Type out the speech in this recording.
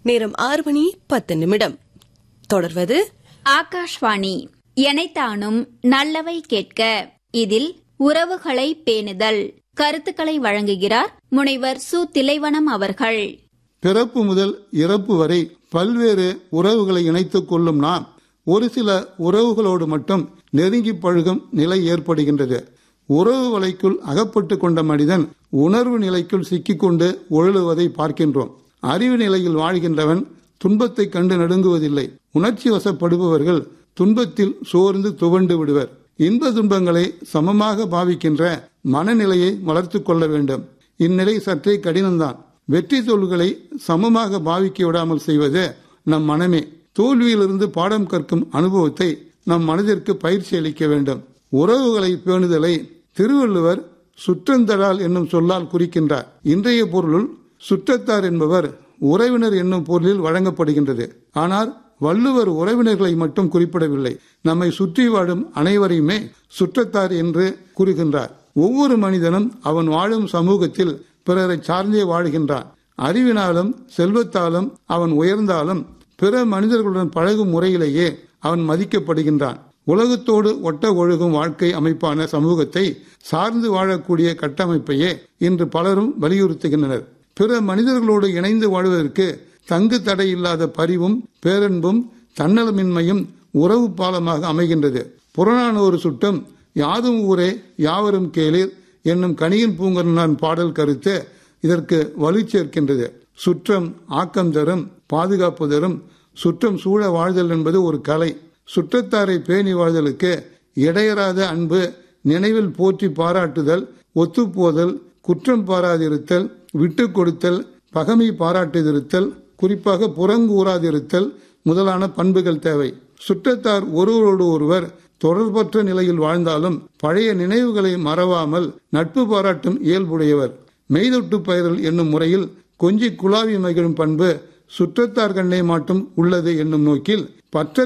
நேரம் ஆறு மணி பத்து நிமிடம் தொடர்வது ஆகாஷ்வாணி எனைத்தானும் நல்லவை கேட்க இதில் உறவுகளை பேணுதல் கருத்துக்களை வழங்குகிறார் முனைவர் சு திலைவனம் அவர்கள் பிறப்பு முதல் இறப்பு வரை பல்வேறு உறவுகளை இணைத்துக் கொள்ளும் நாம் ஒரு சில உறவுகளோடு மட்டும் நெருங்கி பழகும் நிலை ஏற்படுகின்றது உறவு வலைக்குள் அகப்பட்டு கொண்ட மனிதன் உணர்வு நிலைக்குள் சிக்கிக்கொண்டு உழலுவதை பார்க்கின்றோம் அறிவு நிலையில் வாழ்கின்றவன் துன்பத்தை கண்டு நடுங்குவதில்லை உணர்ச்சி வசப்படுபவர்கள் துன்பத்தில் சோர்ந்து துவண்டு விடுவர் இன்ப துன்பங்களை சமமாக பாவிக்கின்ற மனநிலையை வளர்த்துக் கொள்ள வேண்டும் இந்நிலை சற்றே கடினம்தான் வெற்றி தோல்களை சமமாக பாவிக்க விடாமல் செய்வது நம் மனமே தோல்வியிலிருந்து பாடம் கற்கும் அனுபவத்தை நம் மனதிற்கு பயிற்சி அளிக்க வேண்டும் உறவுகளை பேணுதலை திருவள்ளுவர் சுற்றந்தடால் என்னும் சொல்லால் குறிக்கின்றார் இன்றைய பொருளுள் சுற்றத்தார் என்பவர் உறவினர் என்னும் பொருளில் வழங்கப்படுகின்றது ஆனால் வள்ளுவர் உறவினர்களை மட்டும் குறிப்பிடவில்லை நம்மை சுற்றி வாழும் அனைவரையுமே சுற்றத்தார் என்று கூறுகின்றார் ஒவ்வொரு மனிதனும் அவன் வாழும் சமூகத்தில் பிறரை சார்ந்தே வாழ்கின்றான் அறிவினாலும் செல்வத்தாலும் அவன் உயர்ந்தாலும் பிற மனிதர்களுடன் பழகும் முறையிலேயே அவன் மதிக்கப்படுகின்றான் உலகத்தோடு ஒட்ட ஒழுகும் வாழ்க்கை அமைப்பான சமூகத்தை சார்ந்து வாழக்கூடிய கட்டமைப்பையே இன்று பலரும் வலியுறுத்துகின்றனர் பிற மனிதர்களோடு இணைந்து வாழ்வதற்கு தங்கு தடை இல்லாத பரிவும் பேரன்பும் தன்னலமின்மையும் உறவு பாலமாக அமைகின்றது புறநானூறு சுட்டம் யாதும் ஊரே யாவரும் கேளீர் என்னும் கணியன் பூங்கரனான் பாடல் கருத்து இதற்கு வலு சேர்க்கின்றது சுற்றம் ஆக்கம் தரும் பாதுகாப்பு தரும் சுற்றம் சூழ வாழ்தல் என்பது ஒரு கலை சுற்றத்தாரை பேணி வாழ்தலுக்கு இடையறாத அன்பு நினைவில் போற்றி பாராட்டுதல் ஒத்துப்போதல் குற்றம் பாராதிருத்தல் விட்டு கொடுத்தல் பகமை பாராட்டுதிருத்தல் குறிப்பாக புறங்கூறாதிருத்தல் முதலான பண்புகள் தேவை சுற்றத்தார் ஒருவரோடு ஒருவர் தொடர்பற்ற நிலையில் வாழ்ந்தாலும் பழைய நினைவுகளை மறவாமல் நட்பு பாராட்டும் இயல்புடையவர் மெய்தொட்டு பயிரல் என்னும் முறையில் கொஞ்சி குழாவி மகிழும் பண்பு சுற்றத்தார் கண்ணை மாட்டும் உள்ளது என்னும் நோக்கில் பற்ற